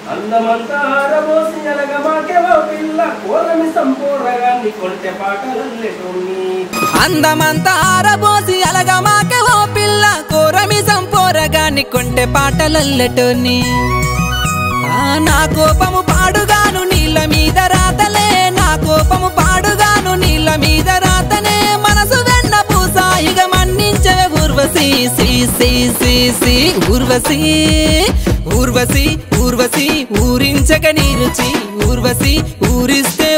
అందమంతా ఆరబోసి అలగమాకే ఓ పిల్ల కోరమి సంపూర్ణగాన్ని కొంటె పాటలల్లెటోని అందమంతా ఆరబోసి అలగమాకే ఓ పిల్ల కోరమి సంపోరగాని కొంటె పాటలల్లటోని ఆ నా కోపము పాడుగాను నీళ్ళ మీద రాతలే నా కోపము పాడుగాను నీళ్ళ మీద రాతనే మనసు వెన్న పూసాయిగ మన్నించవే ఊర్వశి సి సి సి సి ఊర్వశి ఊర్వశి ఊర్వశి ఊరించక నీ రుచి ఊర్వశి ఊరిస్తే